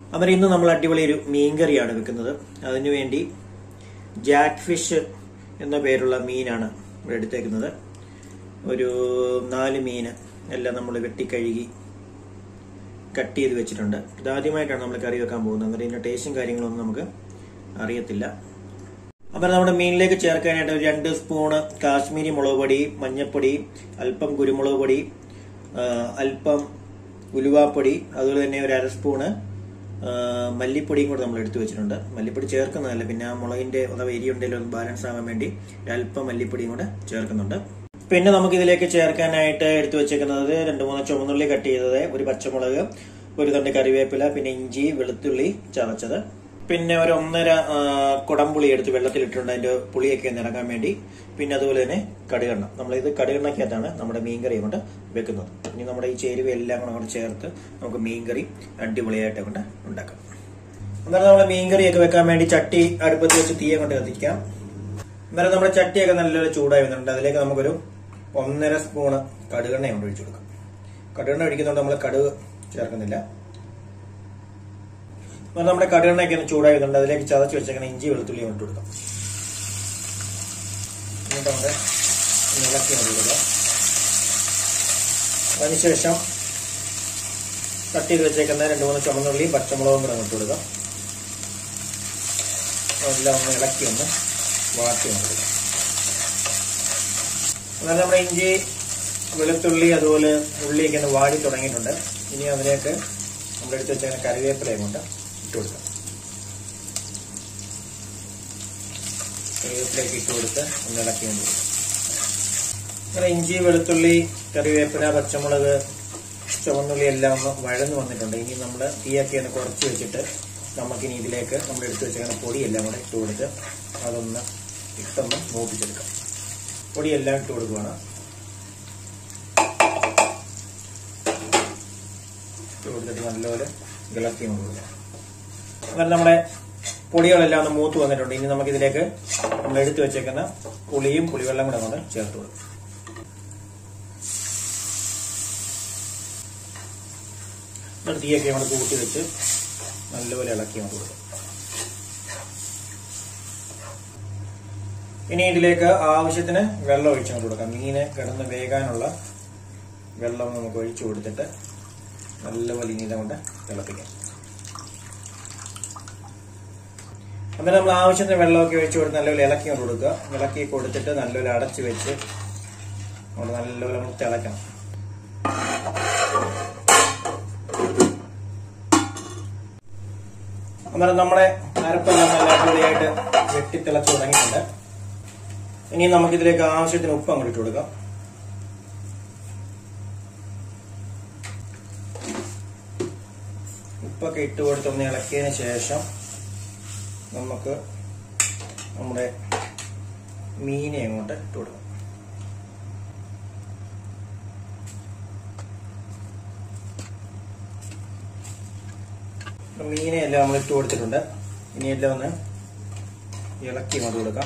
അവർ ഇന്ന് നമ്മൾ അടിപൊളി ഒരു മീൻകറിയാണ് വെക്കുന്നത് അതിനുവേണ്ടി ജാക്ക് ഫിഷ് എന്ന പേരുള്ള മീനാണ് ഇവിടെ എടുത്തേക്കുന്നത് ഒരു നാല് മീന് എല്ലാം നമ്മൾ വെട്ടിക്കഴുകി കട്ട് ചെയ്ത് വെച്ചിട്ടുണ്ട് ഇതാദ്യമായിട്ടാണ് നമ്മൾ കറി വെക്കാൻ പോകുന്നത് അന്നേരം ഇതിന്റെ ടേസ്റ്റും കാര്യങ്ങളൊന്നും നമുക്ക് അറിയത്തില്ല അപ്പം നമ്മുടെ മീനിലേക്ക് ചേർക്കാനായിട്ട് ഒരു രണ്ട് സ്പൂണ് കാശ്മീരി മുളക് പൊടി മഞ്ഞൾപ്പൊടി അല്പം കുരുമുളക് പൊടി ആ, അല്പം ഉലുവാപ്പൊടി അതുപോലെ തന്നെ ഒരു അര സ്പൂണ് ആ, മല്ലിപ്പൊടിയും കൂടെ നമ്മൾ എടുത്തു വെച്ചിട്ടുണ്ട് മല്ലിപ്പൊടി ചേർക്കുന്നതല്ല പിന്നെ ആ മുളകിന്റെ അഥവാ എരി ഉണ്ടെങ്കിലും ഒന്ന് ബാലൻസ് ആകാൻ വേണ്ടി ഒരു അല്പം മല്ലിപ്പൊടിയും കൂടെ ചേർക്കുന്നുണ്ട് പിന്നെ നമുക്ക് ഇതിലേക്ക് ചേർക്കാനായിട്ട് എടുത്തു വെച്ചേക്കുന്നത് രണ്ട് മൂന്ന് ചുവന്നുള്ളി കട്ട് ചെയ്തത് ഒരു പച്ചമുളക് ഒരു തണ്ട് കറിവേപ്പില പിന്നെ ഇഞ്ചി വെളുത്തുള്ളി ചതച്ചത് പിന്നെ ഒരു ഒന്നര ആ, കുടംപുളി എടുത്ത് വെള്ളത്തിലിട്ടുണ്ട് അതിന്റെ പുളിയൊക്കെ ഒന്ന് ഇറങ്ങാൻ വേണ്ടി പിന്നെ അതുപോലെ തന്നെ കടുകെണ്ണ നമ്മളിത് കടുകെണ്ണക്കകത്താണ് നമ്മുടെ മീൻകറി കൊണ്ട് വെക്കുന്നത് ഇനി നമ്മുടെ ഈ ചേരുവ എല്ലാം കൂടെ അങ്ങോട്ട് ചേർത്ത് നമുക്ക് മീൻകറി അടിപൊളിയായിട്ട് കൊണ്ട് ഉണ്ടാക്കാം അന്നേരം നമ്മൾ മീൻകറിയൊക്കെ വെക്കാൻ വേണ്ടി ചട്ടി അടുപ്പത്ത് വെച്ച് തീയെ കൊണ്ട് കത്തിക്കാം അന്നേരം നമ്മുടെ ചട്ടിയൊക്കെ നല്ലൊരു ചൂടായി വന്നിട്ടുണ്ട് അതിലേക്ക് നമുക്കൊരു ഒന്നര സ്പൂണ് കടുകെണ്ണ കൊണ്ട് ഒഴിച്ചു കൊടുക്കാം കടുകെണ്ണ ഒഴിക്കുന്നതുകൊണ്ട് നമ്മൾ കടുക് ചേർക്കുന്നില്ല അന്നേരം നമ്മുടെ കടുകെണ്ണയൊക്കെ ഒന്ന് ചൂടായി വരുന്നുണ്ട് അതിലേക്ക് ചതച്ച് വെച്ചേക്കുന്ന ഇഞ്ചി വെളുത്തുള്ളി ഇട്ട് കൊടുക്കാം എന്നിട്ട് നമ്മുടെ ഇളക്കി കൊണ്ട് കൊടുക്കുക അതിനുശേഷം കട്ട് ചെയ്ത് വെച്ചേക്കുന്ന രണ്ട് മൂന്ന് ചുമന്നുള്ളി പച്ചമുളകും കൂടെ ഇട്ട് കൊടുക്കാം അതെല്ലാം ഒന്ന് ഇളക്കി ഒന്ന് വാട്ടി ഒന്ന് കൊടുക്കാം എന്നാൽ നമ്മുടെ ഇഞ്ചി വെളുത്തുള്ളി അതുപോലെ ഉള്ളിയൊക്കെ ഒന്ന് വാടി തുടങ്ങിയിട്ടുണ്ട് ഇനി അതിലേക്ക് നമ്മുടെ എടുത്ത് വെച്ച കറിവേപ്പിലയും കൊണ്ട് ഇട്ട് കൊടുക്കാം കറിവേപ്പിലേക്ക് ഇട്ട് കൊടുത്ത് ഒന്ന് ഇളക്കി കൊണ്ട് കൊടുക്കാം അങ്ങനെ ഇഞ്ചി വെളുത്തുള്ളി കറിവേപ്പില പച്ചമുളക് ചുവന്നുള്ളി എല്ലാം ഒന്ന് വഴന്ന് വന്നിട്ടുണ്ട് ഇനി നമ്മൾ തീയൊക്കെ ഒന്ന് കുറച്ച് വെച്ചിട്ട് നമുക്കിനി ഇതിലേക്ക് നമ്മൾ എടുത്ത് വെച്ചേക്കുന്ന പൊടിയെല്ലാം കൂടെ ഇട്ട് കൊടുത്ത് അതൊന്ന് ഇട്ടൊന്ന് മൂപ്പിച്ചെടുക്കാം പൊടിയെല്ലാം ഇട്ട് കൊടുക്കുകയാണ് ഇട്ട് കൊടുത്തിട്ട് നല്ലപോലെ ഇളക്കി കൊണ്ട് കൊടുക്കാം അങ്ങനെ നമ്മുടെ പൊടികളെല്ലാം ഒന്ന് മൂത്ത് വന്നിട്ടുണ്ട് ഇനി നമുക്കിതിലേക്ക് നമ്മൾ എടുത്തു വെച്ചേക്കുന്ന പുളിയും പുളിവെള്ളം കൂടെ കൊണ്ട് ചേർത്ത് കൊടുക്കും എന്നിട്ട് തീയൊക്കെ നമ്മൾ കൂട്ടി വെച്ച് നല്ലപോലെ ഇളക്കി കൊണ്ട് കൊടുക്കും ഇനി ഇതിലേക്ക് ആവശ്യത്തിന് വെള്ളം ഒഴിച്ചു കൊണ്ട് കൊടുക്കാം മീന് കിടന്ന് വേകാനുള്ള വെള്ളം നമുക്ക് ഒഴിച്ചു കൊടുത്തിട്ട് നല്ലപോലെ ഇനി കൊണ്ട് തിളപ്പിക്കാം അന്നേരം നമ്മൾ ആവശ്യത്തിന് വെള്ളമൊക്കെ ഒഴിച്ചു കൊടുത്ത് നല്ലപോലെ ഇളക്കി കൊണ്ട് കൊടുക്കുക ഇളക്കി കൊടുത്തിട്ട് നല്ലപോലെ അടച്ചു വെച്ച് നമ്മൾ നല്ലപോലെ നമുക്ക് തിളക്കണം അന്നേരം നമ്മുടെ അരപ്പെല്ലാം നല്ല അടിപൊളിയായിട്ട് വെട്ടിത്തിളച്ച് തുടങ്ങിയിട്ടുണ്ട് ഇനി നമുക്കിതിലേക്ക് ആവശ്യത്തിന് ഉപ്പ് അങ്ങോട്ട് ഇട്ട് കൊടുക്കാം ഉപ്പൊക്കെ ഇട്ട് കൊടുത്തൊന്ന് ഇളക്കിയതിന് ശേഷം നമുക്ക് നമ്മുടെ മീനെ അങ്ങോട്ട് ഇട്ട് കൊടുക്കാം ഇപ്പൊ മീനെ എല്ലാം നമ്മൾ ഇട്ട് കൊടുത്തിട്ടുണ്ട് ഇനി എല്ലാം ഒന്ന് ഇളക്കി അങ്ങോട്ട് കൊടുക്കാം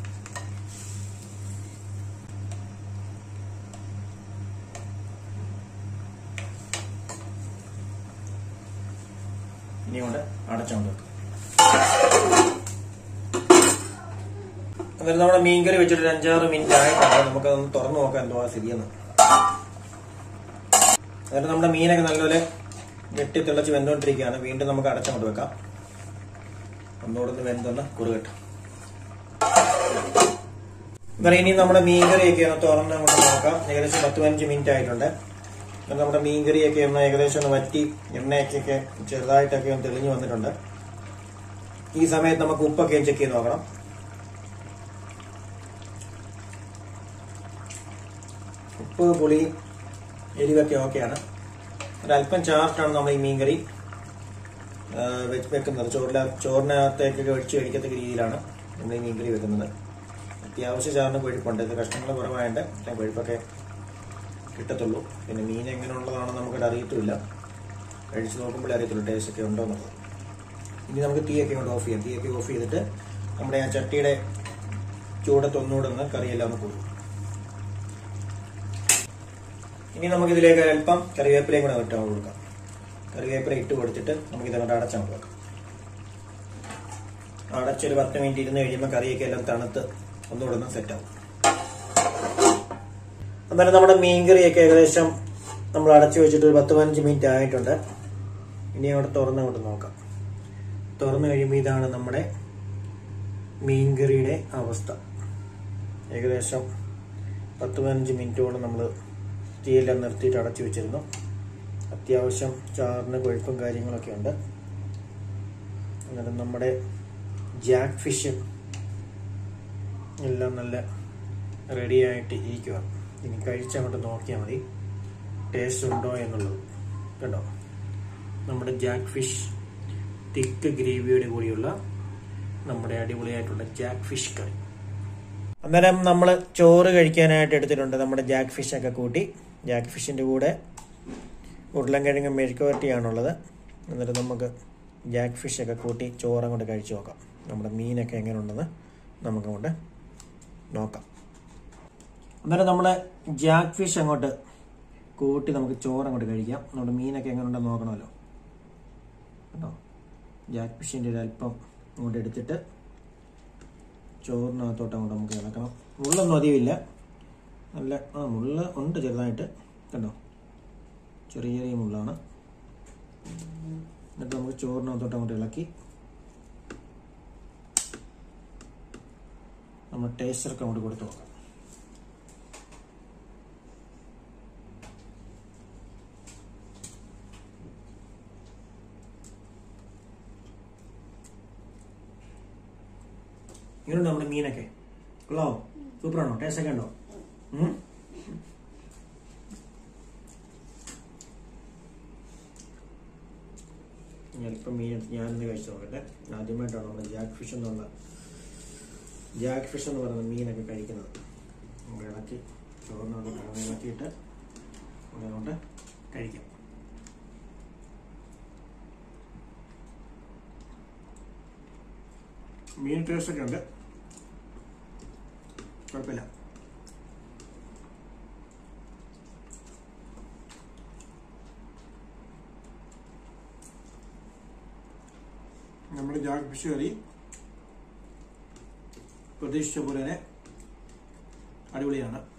ഇനി കൊണ്ട് അടച്ചുകൊണ്ട് വെക്കാം അന്നേരം നമ്മുടെ മീൻകറി വെച്ചിട്ട് ഒരു അഞ്ചാറ് മിനിറ്റ് ആയിട്ടുണ്ട് നമുക്കതൊന്ന് തുറന്നു നോക്കാം എന്തോ ആ സ്ഥിതിയെന്ന് അന്നേരം നമ്മുടെ മീനൊക്കെ നല്ലപോലെ വെട്ടി തിളച്ച് വെന്തോണ്ടിരിക്കുകയാണ് വീണ്ടും നമുക്ക് അടച്ചങ്ങോട്ട് വെക്കാം ഒന്നുകൂടെ ഒന്ന് വെന്തൊന്ന് കുറുകട്ടെ അന്നേരം ഇനി നമ്മുടെ മീൻകറിയൊക്കെ ഒന്ന് തുറന്ന് അങ്ങോട്ട് നോക്കാം ഏകദേശം പത്ത് പതിനഞ്ച് മിനിറ്റ് ആയിട്ടുണ്ട് അന്നേരം നമ്മുടെ മീൻകറിയൊക്കെ ഒന്ന് ഏകദേശം ഒന്ന് വറ്റി എണ്ണയൊക്കെ ചെറുതായിട്ടൊക്കെ ഒന്ന് തെളിഞ്ഞു വന്നിട്ടുണ്ട് ഈ സമയത്ത് നമുക്ക് ഉപ്പൊക്കെ ചെക്ക് ചെയ്ത് നോക്കണം ഉപ്പ് പുളി എരിവൊക്കെ ഓക്കെയാണ് ഒരല്പം ചാർട്ടാണ് നമ്മൾ ഈ മീൻകറി ആ, വെച്ച് വെക്കുന്നത് ചോറില ചോറിനകത്തേക്കൊക്കെ ഒഴിച്ച് കഴിക്കത്തക്ക രീതിയിലാണ് നമ്മൾ ഈ മീൻകറി വെക്കുന്നത് അത്യാവശ്യം ചാറിന് കൊഴുപ്പുണ്ട് ഇത് കഷ്ണങ്ങൾ കുറവായതുകൊണ്ട് ആ കൊഴുപ്പൊക്കെ കിട്ടത്തുള്ളൂ പിന്നെ മീൻ എങ്ങനെയുള്ളതാണെന്ന് നമുക്കിവിടെ അറിയത്തുമില്ല കഴിച്ച് നോക്കുമ്പോഴേ അറിയത്തുള്ളൂ ടേസ്റ്റ് ഒക്കെ ഉണ്ടോ എന്നുള്ളത് ഇനി നമുക്ക് തീയൊക്കെ കൊണ്ട് ഓഫ് ചെയ്യാം തീയൊക്കെ ഓഫ് ചെയ്തിട്ട് നമ്മുടെ ആ ചട്ടിയുടെ ചൂടത്ത് ഒന്നുകൂടെ ഒന്ന് കറിയെല്ലാം ഒന്ന് കൊടുക്കും ഇനി നമുക്ക് ഇതിലേക്ക് അല്പം കറിവേപ്പിലയും കൂടെ ഇട്ട് കൊടുക്കാം കറിവേപ്പില ഇട്ട് കൊടുത്തിട്ട് നമുക്ക് ഇതങ്ങോട്ട് അടച്ചങ്ങോട്ട് വെക്കാം അടച്ചൊരു പത്ത് മിനിറ്റ് ഇരുന്ന് കഴിയുമ്പോൾ കറിയൊക്കെ എല്ലാം തണുത്ത് ഒന്നുകൂടെ ഒന്ന് സെറ്റാവും അന്നേരം നമ്മുടെ മീൻകറിയൊക്കെ ഏകദേശം നമ്മൾ അടച്ചു വെച്ചിട്ട് ഒരു പത്ത് പതിനഞ്ച് മിനിറ്റ് ആയിട്ടുണ്ട് ഇനി അവിടെ തുറന്ന് അങ്ങോട്ട് നോക്കാം തുറന്നു കഴിയുമ്പോൾ ഇതാണ് നമ്മുടെ മീൻകറിയുടെ അവസ്ഥ ഏകദേശം പത്ത് പതിനഞ്ച് മിനിറ്റോളം നമ്മൾ തീയെല്ലാം നിർത്തിയിട്ട് അടച്ചു വെച്ചിരുന്നു അത്യാവശ്യം ചാറിന് കൊഴുപ്പും കാര്യങ്ങളൊക്കെ ഉണ്ട് അന്നേരം നമ്മുടെ ജാക്ക് ഫിഷ് എല്ലാം നല്ല റെഡി ആയിട്ട് ഇരിക്കുക ഇനി കഴിച്ചങ്ങോട്ട് നോക്കിയാൽ മതി ടേസ്റ്റ് ഉണ്ടോ എന്നുള്ളത് കണ്ടോ നമ്മുടെ ജാക്ക് ഫിഷ് തിക്ക് ഗ്രേവിയോട് കൂടിയുള്ള നമ്മുടെ അടിപൊളിയായിട്ടുള്ള ജാക്ക് ഫിഷ് കറി അന്നേരം നമ്മൾ ചോറ് കഴിക്കാനായിട്ട് എടുത്തിട്ടുണ്ട് നമ്മുടെ ജാക്ക് ഫിഷ് ഒക്കെ കൂട്ടി ജാക്ക് ഫിഷിൻ്റെ കൂടെ ഉരുളൻകിഴങ്ങ് മെഴുക്കുവരട്ടിയാണുള്ളത് എന്നിട്ട് നമുക്ക് ജാക്ക് ഫിഷ് ഒക്കെ കൂട്ടി ചോറ് അങ്ങോട്ട് കഴിച്ചു നോക്കാം നമ്മുടെ മീനൊക്കെ എങ്ങനെ ഉണ്ടെന്ന് നമുക്കങ്ങോട്ട് നോക്കാം അന്നേരം നമ്മുടെ ജാക്ക് ഫിഷ് അങ്ങോട്ട് കൂട്ടി നമുക്ക് ചോറ് അങ്ങോട്ട് കഴിക്കാം നമ്മുടെ മീനൊക്കെ എങ്ങനെ ഉണ്ടെന്ന് നോക്കണമല്ലോ കേട്ടോ ജാക്ക് ഫിഷിൻ്റെ ഒരു അല്പം അങ്ങോട്ട് എടുത്തിട്ട് ചോറിനകത്തോട്ട് അങ്ങോട്ട് നമുക്ക് ഇളക്കണം മുള്ളൊന്നും അധികമില്ല നല്ല ആ മുള്ള ഉണ്ട് ചെറുതായിട്ട് കണ്ടോ ചെറിയ ചെറിയ മുള്ളാണ് എന്നിട്ട് നമുക്ക് ചോറിനകത്തോട്ട് അങ്ങോട്ട് ഇളക്കി നമ്മൾ ടേസ്റ്ററൊക്കെ അങ്ങോട്ട് കൊടുത്ത് നോക്കാം ഇങ്ങനെയുണ്ട് നമ്മുടെ മീനൊക്കെ കൊള്ളാവോ സൂപ്പറാണോ ടേസ്റ്റ് ഒക്കെ ഉണ്ടോ ഉം? ഞാനിപ്പം മീൻ എടുത്ത് ഞാനിന്ന് കഴിച്ചു നോക്കട്ടെ ആദ്യമായിട്ടാണ് നമ്മുടെ ജാക്ക് ഫിഷ് എന്നുള്ള ജാക്ക് ഫിഷ് എന്ന് പറയുന്ന മീനൊക്കെ കഴിക്കുന്നത് നമുക്ക് ഇളക്കി ചോറിനോട് കിഴങ്ങ് ഇളക്കിയിട്ട് അതുകൊണ്ട് കഴിക്കാം മീൻ ടേസ്റ്റ് ഒക്കെ ഉണ്ട് കുഴപ്പമില്ല നമ്മുടെ ജാക്ക് ഫിഷ് കറി പ്രതീക്ഷിച്ച പോലെ തന്നെ അടിപൊളിയാണ്